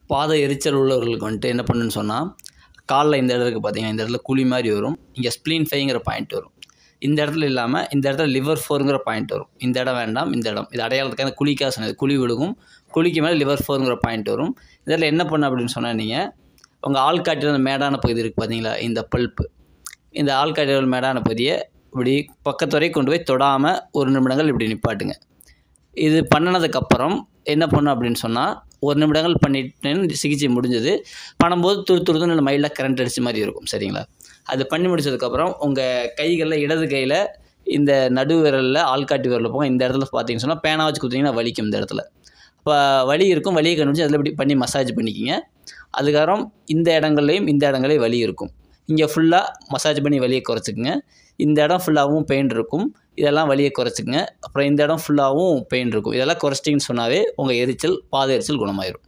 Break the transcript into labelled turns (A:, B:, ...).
A: பாத எரிச்சல் உள்ளவர்களுக்கு வந்துட்டு என்ன பண்ணுன்னு சொன்னால் காலில் இந்த இடத்துக்கு பார்த்தீங்கன்னா இந்த இடத்துல குழி மாதிரி வரும் இங்கே ஸ்ப்ளீன் ஃபைங்கிற பாயிண்ட் வரும் இந்த இடத்துல இல்லாமல் இந்த இடத்துல லிவர் ஃபோருங்கிற பாயிண்ட் வரும் இந்த இடம் வேண்டாம் இந்த இடம் இது அடையாளத்துக்காக குழிக்காக சொன்னது குழி விழுகும் குழிக்கு மேலே லிவர் ஃபோருங்கிற பாயிண்ட் வரும் இதில் என்ன பண்ண அப்படின்னு சொன்னால் நீங்கள் உங்கள் ஆள்காட்டில் அந்த மேடான பகுதி இருக்குது பார்த்தீங்களா இந்த பல்ப்பு இந்த ஆள்காட்டில் மேடான பகுதியை இப்படி பக்கத்து வரைக்கும் கொண்டு போய் தொடாமல் ஒரு நிமிடங்கள் இப்படி நிப்பாட்டுங்க இது பண்ணினதுக்கப்புறம் என்ன பண்ணும் அப்படின்னு சொன்னால் ஒரு நிமிடங்கள் பண்ணிட்டேன்னு சிகிச்சை முடிஞ்சது பண்ணும்போது துரு துருதுன்னு இல்லை மைல்டாக கரண்ட் அடிச்ச மாதிரி இருக்கும் சரிங்களா அது பண்ணி முடிச்சதுக்கப்புறம் உங்கள் கைகளில் இடது கையில் இந்த நடு விரலில் ஆள்காட்டி விரலில் போங்க இந்த இடத்துல பார்த்தீங்கன்னு சொன்னால் பேனா வச்சு குத்திங்கன்னா வலிக்கும் இந்த இடத்துல இப்போ வலி இருக்கும் வலியை கண்டுபிடிச்சி அதில் இப்படி பண்ணி மசாஜ் பண்ணிக்கிங்க அதுக்கப்புறம் இந்த இடங்கள்லையும் இந்த இடங்களையும் வலி இருக்கும் இங்கே ஃபுல்லாக மசாஜ் பண்ணி வலியை குறைச்சிக்குங்க இந்த இடம் ஃபுல்லாகவும் பெயின் இருக்கும் இதெல்லாம் வலியை குறைச்சிக்கங்க அப்புறம் இந்த இடம் ஃபுல்லாகவும் பெயின் இருக்கும் இதெல்லாம் குறைச்சிட்டிங்கன்னு சொன்னாவே உங்கள் எரிச்சல் பாத எரிச்சல் குணமாயிரும்